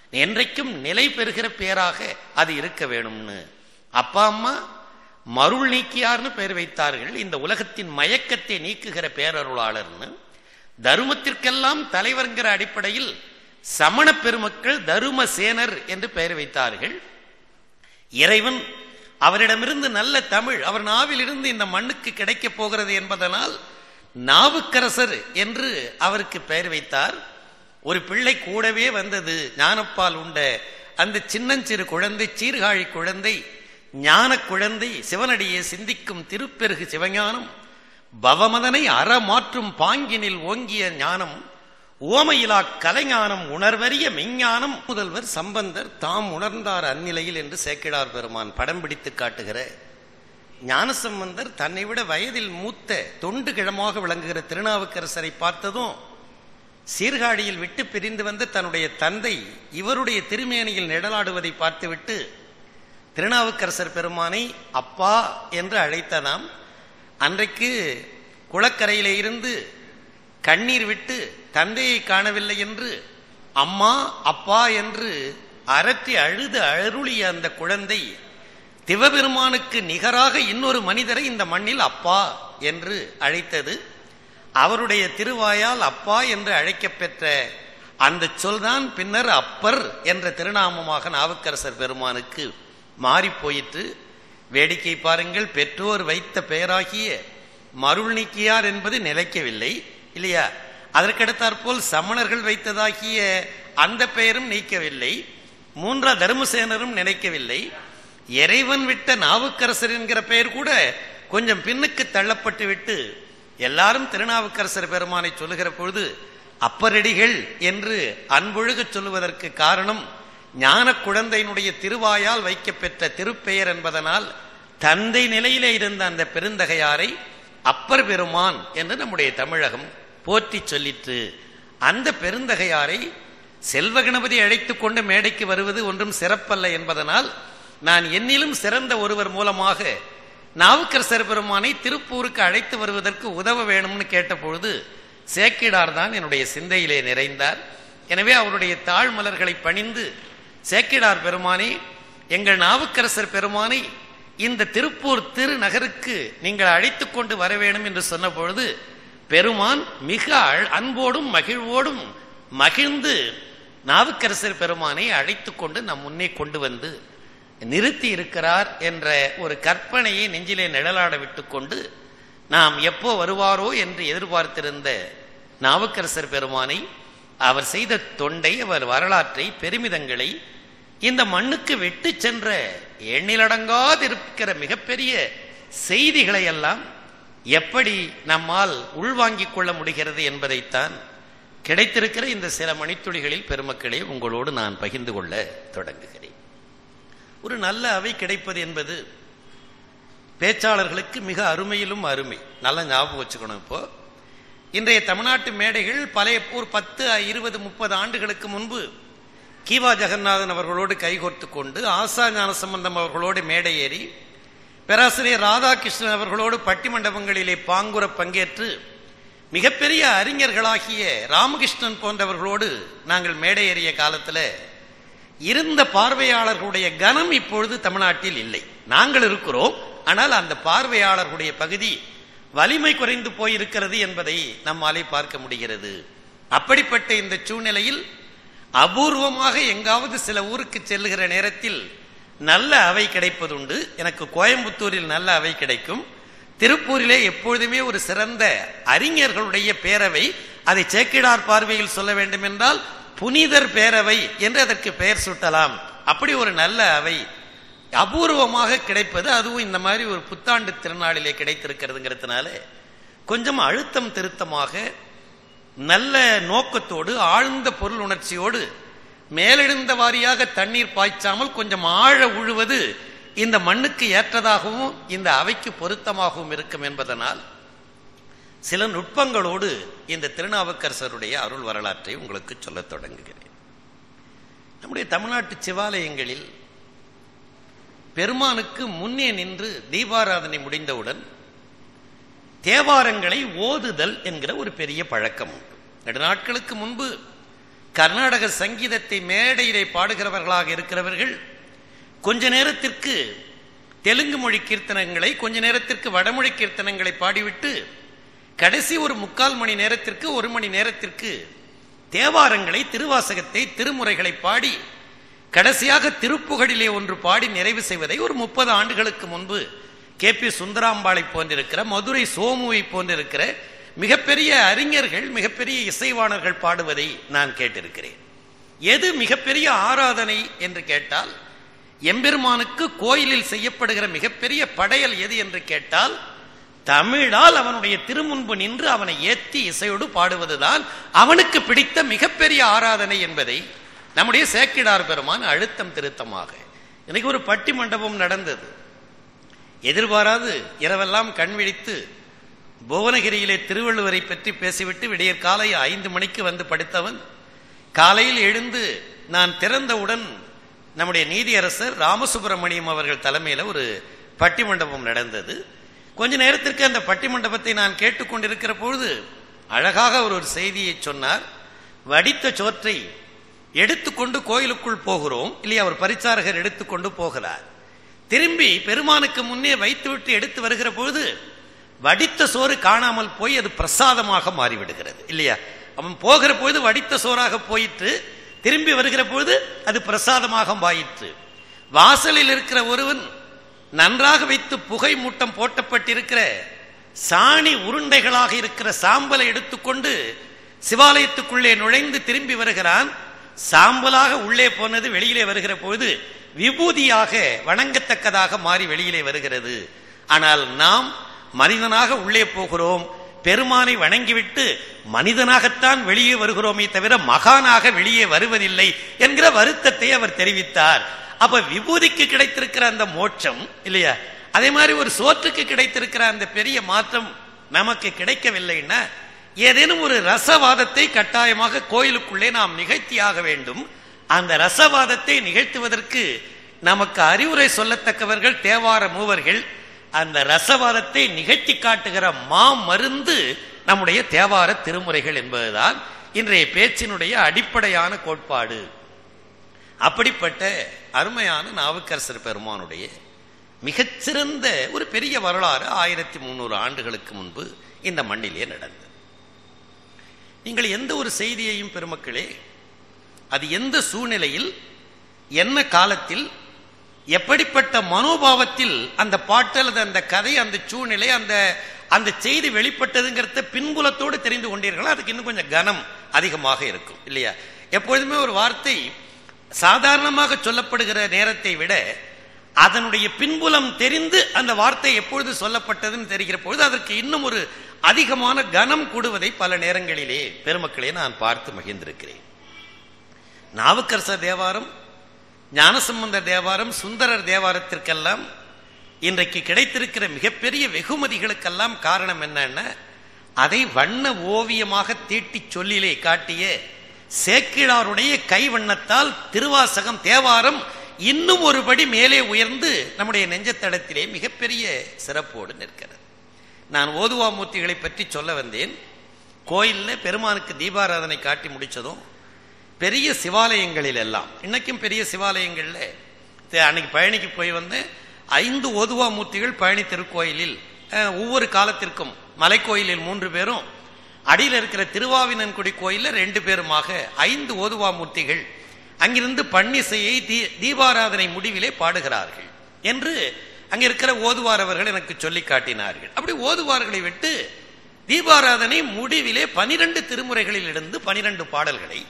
என்றைக்கும் நிலை பெறுகிற பேராக அது இருக்க வேணும்னு அப்பா அம்மா மருள் நீக்கியார்னு பெயர் வைத்தார்கள் இந்த உலகத்தின் மயக்கத்தை நீக்குகிற பேரருளாளர்னு தருமத்திற்கெல்லாம் தலைவர்ங்கிற அடிப்படையில் சமண பெருமக்கள் தரும சேனர் என்று பெயர் வைத்தார்கள் இறைவன் அவரிடமிருந்து நல்ல தமிழ் அவர் நாவிலிருந்து இந்த மண்ணுக்கு கிடைக்கப் போகிறது என்பதனால் நாவுக்கரசர் என்று அவருக்கு பெயர் வைத்தார் ஒரு பிள்ளை கூடவே வந்தது ஞானப்பால் உண்ட அந்த சின்னஞ்சிறு குழந்தை சீர்காழி குழந்தை ஞான குழந்தை சிவனடியை சிந்திக்கும் திருப்பெருகு சிவஞானம் பவமதனை அறமாற்றும் பாங்கினில் ஓங்கிய ஞானம் ஓமையிலா கலைஞானம் உணர்வறிய மெஞ்ஞானம் முதல்வர் சம்பந்தர் தாம் உணர்ந்தார் அந்நிலையில் என்று சேக்கிடார் பெருமான் படம் பிடித்து காட்டுகிற ஞானசம்பந்தர் தன்னை விட வயதில் மூத்த தொண்டு கிழமாக விளங்குகிற திருநாவுக்கரசரை பார்த்ததும் சீர்காழியில் விட்டு பிரிந்து வந்த தன்னுடைய தந்தை இவருடைய திருமேனியில் நிழலாடுவதை பார்த்துவிட்டு திருநாவுக்கரசர் பெருமானை அப்பா என்று அழைத்ததாம் அன்றைக்கு குளக்கரையிலே இருந்து கண்ணீர் விட்டு தந்தையை காணவில்லை என்று அம்மா அப்பா என்று அரற்றி அழுது அருளிய அந்த குழந்தை திவபெருமானுக்கு நிகராக இன்னொரு மனிதரை இந்த மண்ணில் அப்பா என்று அழைத்தது அவருடைய திருவாயால் அப்பா என்று அழைக்கப்பெற்ற அந்த சொல்தான் பின்னர் அப்பர் என்ற திருநாமமாக நாவுக்கரசர் பெருமானுக்கு மாறி போயிற்று வேடிக்கை பாருங்கள் பெற்றோர் வைத்த பெயராகிய மருள் நீக்கியார் என்பது நிலைக்கவில்லை இல்லையா அதற்கடுத்தாற்போல் சமணர்கள் வைத்ததாகிய அந்த பெயரும் நீக்கவில்லை மூன்றா தர்மசேனரும் நினைக்கவில்லை இறைவன் விட்ட நாவுக்கரசர் என்கிற பெயர் கூட கொஞ்சம் பின்னுக்கு தள்ளப்பட்டு விட்டு எல்லாரும் திருநாவுக்கரசர் பெருமானை சொல்லுகிற பொழுது அப்பரடிகள் என்று அன்பொழுக சொல்லுவதற்கு காரணம் ஞான குழந்தையினுடைய திருவாயால் வைக்கப்பெற்ற திருப்பெயர் என்பதனால் தந்தை நிலையிலே இருந்த அந்த பெருந்தகையாரை அப்பர் பெருமான் என்று நம்முடைய தமிழகம் போற்றி சொல்லிற்று அந்த பெருந்தகையாரை செல்வ கணபதி அழைத்துக் கொண்டு மேடைக்கு வருவது ஒன்றும் சிறப்பல்ல என்பதனால் நான் என்னிலும் சிறந்த ஒருவர் மூலமாக நாவுக்கரசர் பெருமானை திருப்பூருக்கு அழைத்து வருவதற்கு உதவ வேணும்னு கேட்டபொழுது சேக்கிடார் தான் என்னுடைய சிந்தையிலே நிறைந்தார் எனவே அவருடைய தாழ் மலர்களை பணிந்து சேக்கிடார் பெருமானே எங்கள் நாவுக்கரசர் பெருமானை இந்த திருப்பூர் திருநகருக்கு நீங்கள் அழைத்துக் கொண்டு வர வேணும் என்று சொன்ன பொழுது பெருமான் மிக அன்போடும் மகிழ்வோடும் மகிழ்ந்து நாவுக்கரசர் பெருமானை அழைத்துக் கொண்டு நம் முன்னே கொண்டு வந்து நிறுத்தி இருக்கிறார் என்ற ஒரு கற்பனையை நெஞ்சிலே நிழலாட விட்டுக்கொண்டு நாம் எப்போ வருவாரோ என்று எதிர்பார்த்திருந்த நாவுக்கரசர் பெருமானை அவர் செய்த தொண்டை அவர் வரலாற்றை பெருமிதங்களை இந்த மண்ணுக்கு விட்டு சென்ற எண்ணிலடங்காதிருக்கிற மிகப்பெரிய செய்திகளை எல்லாம் எப்படி நம்மால் உள்வாங்கிக் கொள்ள முடிகிறது என்பதைத்தான் கிடைத்திருக்கிற இந்த சில மணித்துளிகளில் பெருமக்களே உங்களோடு நான் பகிர்ந்து கொள்ள தொடங்குகிறேன் ஒரு நல்ல அவை கிடைப்பது என்பது பேச்சாளர்களுக்கு மிக அருமையிலும் அருமை நல்ல ஞாபகம் வச்சுக்கணும் இப்போ இன்றைய தமிழ்நாட்டு மேடைகள் பழைய ஒரு பத்து இருபது முப்பது ஆண்டுகளுக்கு முன்பு கீவா ஜெகநாதன் அவர்களோடு கைகோர்த்து கொண்டு ஆசா ஞான சம்பந்தம் அவர்களோடு மேடை ஏறி பேராசிரியர் ராதாகிருஷ்ணன் அவர்களோடு பட்டிமண்டபங்களிலே பாங்குற பங்கேற்று மிகப்பெரிய அறிஞர்களாகிய ராமகிருஷ்ணன் போன்றவர்களோடு நாங்கள் மேடை ஏறிய காலத்தில் இருந்த பார்வையாளர்களுடைய கனம் இப்பொழுது தமிழ்நாட்டில் இல்லை நாங்கள் இருக்கிறோம் ஆனால் அந்த பார்வையாளர்களுடைய பகுதி வலிமை குறைந்து போயிருக்கிறது என்பதை நம்மாலே பார்க்க முடிகிறது அப்படிப்பட்ட இந்த சூழ்நிலையில் அபூர்வமாக எங்காவது சில ஊருக்கு செல்லுகிற நேரத்தில் நல்ல அவை கிடைப்பதுண்டு எனக்கு கோயம்புத்தூரில் நல்ல அவை கிடைக்கும் திருப்பூரிலே எப்பொழுதுமே ஒரு சிறந்த அறிஞர்களுடைய பேரவை அதை சேக்கிடார் பார்வையில் சொல்ல வேண்டும் என்றால் புனிதர் பேரவை என்று அதற்கு பெயர் சூட்டலாம் அப்படி ஒரு நல்ல அவை அபூர்வமாக கிடைப்பது அதுவும் இந்த மாதிரி ஒரு புத்தாண்டு திருநாளிலே கிடைத்திருக்கிறதுங்கிறதுனால கொஞ்சம் அழுத்தம் திருத்தமாக நல்ல நோக்கத்தோடு ஆழ்ந்த பொருள் உணர்ச்சியோடு மேலெழுந்த வாரியாக தண்ணீர் பாய்ச்சாமல் கொஞ்சம் ஆழ உழுவது இந்த மண்ணுக்கு ஏற்றதாகவும் இந்த அவைக்கு பொருத்தமாகவும் இருக்கும் என்பதனால் சில நுட்பங்களோடு இந்த திருநாவுக்கரசருடைய அருள் வரலாற்றை உங்களுக்கு சொல்லத் தொடங்குகிறேன் நம்முடைய தமிழ்நாட்டு சிவாலயங்களில் பெருமானுக்கு முன்னே நின்று தீபாராதனை முடிந்தவுடன் தேவாரங்களை ஓதுதல் என்கிற ஒரு பெரிய பழக்கம் உண்டு ரெண்டு நாட்களுக்கு முன்பு கர்நாடக சங்கீதத்தை மேடையிலே பாடுகிறவர்களாக இருக்கிறவர்கள் கொஞ்ச நேரத்திற்கு தெலுங்கு மொழி கீர்த்தனங்களை கொஞ்ச நேரத்திற்கு வடமொழி கீர்த்தனங்களை பாடிவிட்டு கடைசி ஒரு முக்கால் மணி நேரத்திற்கு ஒரு மணி நேரத்திற்கு தேவாரங்களை திருவாசகத்தை திருமுறைகளை பாடி கடைசியாக திருப்புகழிலே ஒன்று பாடி நிறைவு செய்வதை ஒரு முப்பது ஆண்டுகளுக்கு முன்பு கே பி சுந்தராம்பாளை போன்றிருக்கிற மதுரை சோமுவை போன்றிருக்கிற மிகப்பெரிய அறிஞர்கள் மிகப்பெரிய இசைவாணர்கள் பாடுவதை நான் கேட்டிருக்கிறேன் எது மிகப்பெரிய ஆராதனை என்று கேட்டால் எம்பெருமானுக்கு கோயிலில் செய்யப்படுகிற மிகப்பெரிய படையல் எது என்று கேட்டால் தமிழால் அவனுடைய திருமுன்பு நின்று அவனை ஏத்தி இசையோடு பாடுவதுதான் அவனுக்கு பிடித்த மிகப்பெரிய ஆராதனை என்பதை நம்முடைய சேக்கிடார் பெருமான் அழுத்தம் திருத்தமாக இன்னைக்கு ஒரு பட்டி மண்டபம் நடந்தது எதிர்பாராது இரவெல்லாம் கண் விழித்து புவனகிரியிலே திருவள்ளுவரை பற்றி பேசிவிட்டு விடியற் காலை ஐந்து மணிக்கு வந்து படித்தவன் காலையில் எழுந்து நான் திறந்தவுடன் நம்முடைய நீதியரசர் ராமசுப்பிரமணியம் அவர்கள் தலைமையில ஒரு பட்டிமண்டபம் நடந்தது கொஞ்ச நேரத்திற்கு அந்த பட்டிமண்டபத்தை நான் கேட்டுக்கொண்டிருக்கிற பொழுது அழகாக அவர் ஒரு செய்தியை சொன்னார் வடித்த சோற்றை எடுத்துக்கொண்டு கோயிலுக்குள் போகிறோம் இல்லையா அவர் பரிச்சாரகர் எடுத்துக்கொண்டு போகிறார் திரும்பி பெருமானுக்கு முன்னே வைத்துவிட்டு எடுத்து வருகிற பொழுது வடித்த சோறு காணாமல் போய் அது பிரசாதமாக மாறிவிடுகிறது இல்லையா அவன் போகிற பொழுது வடித்த சோறாக போயிற்று திரும்பி வருகிற பொழுது அது பிரசாதமாக மாயிற்று வாசலில் இருக்கிற ஒருவன் நன்றாக வைத்து புகை மூட்டம் போட்டப்பட்டிருக்கிற சாணி உருண்டைகளாக இருக்கிற சாம்பலை எடுத்துக்கொண்டு சிவாலயத்துக்குள்ளே நுழைந்து திரும்பி வருகிறான் சாம்பலாக உள்ளே போனது வெளியிலே வருகிற பொழுது விபூதியாக வணங்கத்தக்கதாக மாறி வெளியிலே வருகிறது ஆனால் நாம் மனிதனாக உள்ளே போகிறோம் பெருமானை வணங்கிவிட்டு மனிதனாகத்தான் வெளியே வருகிறோமே தவிர மகானாக வெளியே வருவதில்லை என்கிற வருத்தத்தை அவர் தெரிவித்தார் அப்ப விபூதிக்கு கிடைத்திருக்கிற அந்த மோட்சம் இல்லையா அதே மாதிரி ஒரு சோற்றுக்கு கிடைத்திருக்கிற அந்த பெரிய மாற்றம் நமக்கு கிடைக்கவில்லைன்னா ஏதேனும் ஒரு ரசவாதத்தை கட்டாயமாக கோயிலுக்குள்ளே நாம் நிகழ்த்தியாக வேண்டும் அந்த ரசவாதத்தை நிகழ்த்துவதற்கு நமக்கு அறிவுரை சொல்லத்தக்கவர்கள் தேவார மூவர்கள் அந்த ரசவாதத்தை நிகழ்த்தி காட்டுகிற மா மருந்து நம்முடைய தேவார திருமுறைகள் என்பதுதான் இன்றைய பேச்சினுடைய அடிப்படையான கோட்பாடு அப்படிப்பட்ட அருமையான நாவுக்கரசர் பெருமானுடைய மிகச்சிறந்த ஒரு பெரிய வரலாறு ஆயிரத்தி முன்னூறு ஆண்டுகளுக்கு முன்பு இந்த மண்ணிலே நடந்தது நீங்கள் எந்த ஒரு செய்தியையும் பெருமக்களே அது எந்த சூழ்நிலையில் என்ன காலத்தில் எப்படிப்பட்ட மனோபாவத்தில் அந்த பாட்டு அல்லது அந்த கதை அந்த சூழ்நிலை அந்த அந்த செய்தி வெளிப்பட்டதுங்கிறத பின்புலத்தோடு தெரிந்து கொண்டீர்களா அதுக்கு இன்னும் கொஞ்சம் கனம் அதிகமாக இருக்கும் இல்லையா எப்பொழுதுமே ஒரு வார்த்தை சாதாரணமாக சொல்லப்படுகிற நேரத்தை விட அதனுடைய பின்புலம் தெரிந்து அந்த வார்த்தை எப்பொழுது சொல்லப்பட்டதுன்னு தெரிகிற பொழுது அதற்கு இன்னும் ஒரு அதிகமான கனம் கூடுவதை பல நேரங்களிலே பெருமக்களே நான் பார்த்து மகிழ்ந்திருக்கிறேன் நாவுக்கரசர் தேவாரம் ஞானசம்பந்த தேவாரம் சுந்தரர் தேவாரத்திற்கெல்லாம் இன்றைக்கு கிடைத்திருக்கிற மிகப்பெரிய வெகுமதிகளுக்கெல்லாம் காரணம் என்னன்னா அதை வண்ண ஓவியமாக தீட்டி சொல்லிலே காட்டிய சேக்கிழாருடைய கைவண்ணத்தால் திருவாசகம் தேவாரம் இன்னும் ஒருபடி மேலே உயர்ந்து நம்முடைய நெஞ்சத்தடத்திலே மிகப்பெரிய சிறப்போடு நிற்கிறது நான் ஓதுவாமூர்த்திகளை பற்றி சொல்ல வந்தேன் கோயில்ல பெருமானுக்கு தீபாராதனை காட்டி முடிச்சதும் பெரிய சிவாலயங்களில் எல்லாம் இன்னைக்கும் பெரிய சிவாலயங்கள்ல அன்னைக்கு பழனிக்கு போய் வந்து ஐந்து ஓதுவா மூர்த்திகள் பழனி திருக்கோயிலில் ஒவ்வொரு காலத்திற்கும் மலைக்கோயிலில் மூன்று பேரும் அடியில் இருக்கிற திருவாவினன்குடி கோயிலில் ரெண்டு பேருமாக ஐந்து ஓதுவா மூர்த்திகள் அங்கிருந்து பன்னிசையை தீ தீபாராதனை முடிவிலே பாடுகிறார்கள் என்று அங்க இருக்கிற ஓதுவார் அவர்கள் எனக்கு சொல்லி காட்டினார்கள் அப்படி ஓதுவார்களை விட்டு தீபாராதனை முடிவிலே பனிரெண்டு திருமுறைகளில் இருந்து பனிரெண்டு பாடல்களை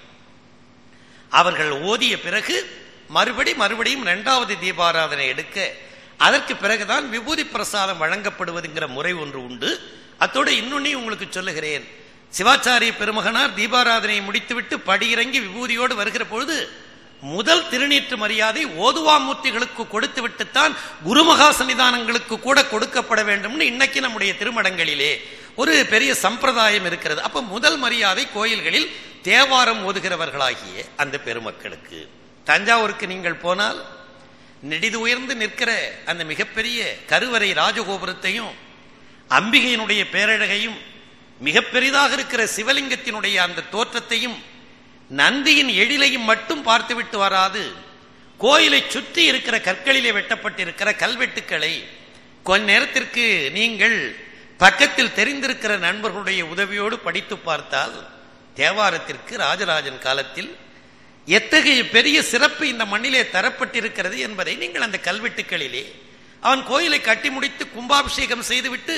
அவர்கள் ஓதிய பிறகு மறுபடி மறுபடியும் இரண்டாவது தீபாராதனை எடுக்க அதற்கு பிறகுதான் விபூதி பிரசாதம் வழங்கப்படுவதுங்கிற முறை ஒன்று உண்டு அத்தோடு இன்னொன்னையும் உங்களுக்கு சொல்லுகிறேன் சிவாச்சாரிய பெருமகனார் தீபாராதனையை முடித்துவிட்டு படியிறங்கி விபூதியோடு வருகிற பொழுது முதல் திருநீற்று மரியாதை ஓதுவாமூர்த்திகளுக்கு கொடுத்து விட்டுத்தான் குருமகா சன்னிதானங்களுக்கு கூட கொடுக்கப்பட வேண்டும்னு இன்னைக்கு நம்முடைய திருமடங்களிலே ஒரு பெரிய சம்பிரதாயம் இருக்கிறது அப்ப முதல் மரியாதை கோயில்களில் தேவாரம் ஓதுகிறவர்களாகிய அந்த பெருமக்களுக்கு தஞ்சாவூருக்கு நீங்கள் போனால் நெடிது உயர்ந்து நிற்கிற அந்த மிகப்பெரிய கருவறை ராஜகோபுரத்தையும் அம்பிகையினுடைய பேரழகையும் மிக பெரிதாக இருக்கிற சிவலிங்கத்தினுடைய அந்த தோற்றத்தையும் நந்தியின் எழிலையும் மட்டும் பார்த்துவிட்டு வராது கோயிலை சுற்றி இருக்கிற கற்களிலே வெட்டப்பட்டிருக்கிற கல்வெட்டுக்களை கொஞ்ச நேரத்திற்கு நீங்கள் பக்கத்தில் தெரிந்திருக்கிற நண்பர்களுடைய உதவியோடு படித்து பார்த்தால் தேவாரத்திற்கு ராஜராஜன் காலத்தில் எத்தகைய பெரிய சிறப்பு இந்த மண்ணிலே தரப்பட்டிருக்கிறது என்பதை நீங்கள் அந்த கல்வெட்டுக்களிலே அவன் கோயிலை கட்டி முடித்து கும்பாபிஷேகம் செய்துவிட்டு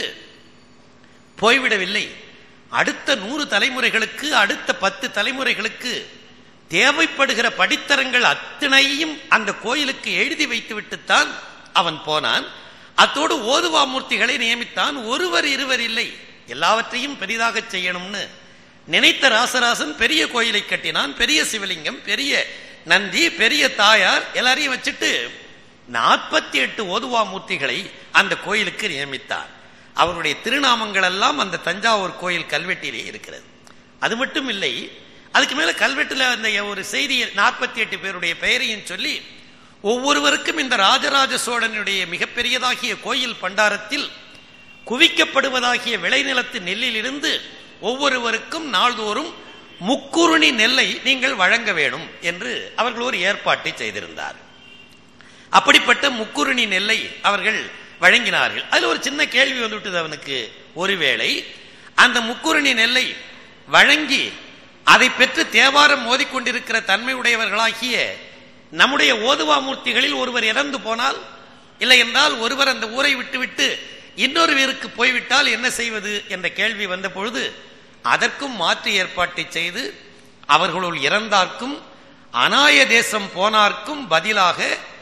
போய்விடவில்லை அடுத்த நூறு தலைமுறைகளுக்கு அடுத்த பத்து தலைமுறைகளுக்கு தேவைப்படுகிற படித்தரங்கள் அத்தனையும் அந்த கோயிலுக்கு எழுதி வைத்துவிட்டுத்தான் அவன் போனான் அத்தோடு ஓதுவாமூர்த்திகளை நியமித்தான் ஒருவர் இருவர் இல்லை எல்லாவற்றையும் பெரிதாக செய்யணும்னு நினைத்த ராசராசன் பெரிய கோயிலை கட்டினான் பெரிய சிவலிங்கம் பெரிய நந்தி பெரிய தாயார் எல்லாரையும் வச்சுட்டு நாற்பத்தி எட்டு ஓதுவாமூர்த்திகளை அந்த கோயிலுக்கு நியமித்தார் அவருடைய திருநாமங்கள் எல்லாம் அந்த தஞ்சாவூர் கோயில் கல்வெட்டிலே இருக்கிறது அது மட்டும் இல்லை அதுக்கு மேல கல்வெட்டுல அந்த ஒரு செய்தியை நாற்பத்தி எட்டு பேருடைய பெயரையும் சொல்லி ஒவ்வொருவருக்கும் இந்த ராஜராஜ சோழனுடைய மிகப்பெரியதாகிய கோயில் பண்டாரத்தில் குவிக்கப்படுவதாகிய விளைநிலத்து நெல்லிலிருந்து ஒவ்வொருவருக்கும் நாள்தோறும் முக்குருணி நெல்லை நீங்கள் வழங்க வேணும் என்று அவர்கள் ஒரு ஏற்பாட்டை செய்திருந்தார் அப்படிப்பட்ட முக்குருணி நெல்லை அவர்கள் வழங்கினார்கள் அதுல ஒரு சின்ன கேள்வி வந்துவிட்டது அவனுக்கு ஒருவேளை அந்த முக்குருணி நெல்லை வழங்கி அதை பெற்று தேவாரம் மோதிக்கொண்டிருக்கிற தன்மை உடையவர்களாகிய நம்முடைய ஓதுவாமூர்த்திகளில் ஒருவர் இறந்து போனால் இல்லை என்றால் ஒருவர் அந்த ஊரை விட்டுவிட்டு இன்னொரு வீருக்கு போய்விட்டால் என்ன செய்வது என்ற கேள்வி வந்த பொழுது அதற்கும் மாற்று ஏற்பாட்டை செய்து அவர்களுள் இறந்தார்க்கும் அநாய தேசம் போனார்க்கும் பதிலாக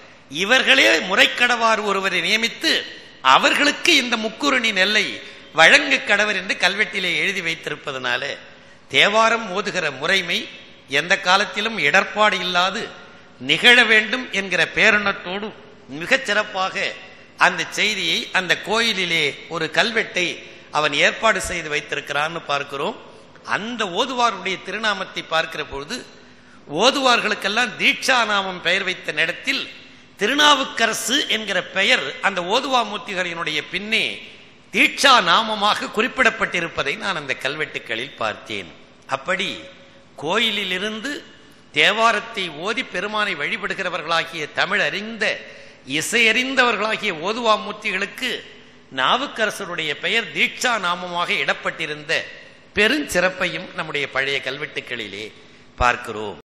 இவர்களே முறைக்கடவார் ஒருவரை நியமித்து அவர்களுக்கு இந்த முக்குருணி நெல்லை வழங்க கடவர் என்று கல்வெட்டிலே எழுதி வைத்திருப்பதனால தேவாரம் ஓதுகிற முறைமை எந்த காலத்திலும் இடர்பாடு இல்லாது நிகழ வேண்டும் என்கிற பேரணத்தோடு மிகச் சிறப்பாக அந்த செய்தியை அந்த கோயிலிலே ஒரு கல்வெட்டை அவன் ஏற்பாடு செய்து வைத்திருக்கிறான்னு பார்க்கிறோம் அந்த ஓதுவாருடைய திருநாமத்தை பார்க்கிற பொழுது ஓதுவார்களுக்கெல்லாம் தீட்சா நாமம் பெயர் வைத்த நேரத்தில் திருநாவுக்கரசு என்கிற பெயர் அந்த ஓதுவாமூர்த்திகளினுடைய பின்னே தீட்சா நாமமாக குறிப்பிடப்பட்டிருப்பதை நான் அந்த கல்வெட்டுக்களில் பார்த்தேன் அப்படி கோயிலிலிருந்து தேவாரத்தை ஓதி பெருமானை வழிபடுகிறவர்களாகிய தமிழ் அறிந்த இசையறிந்தவர்களாகிய ஓதுவாமூர்த்திகளுக்கு நாவுக்கரசருடைய பெயர் தீட்சா நாமமாக இடப்பட்டிருந்த பெருஞ்சிறப்பையும் நம்முடைய பழைய கல்வெட்டுக்களிலே பார்க்கிறோம்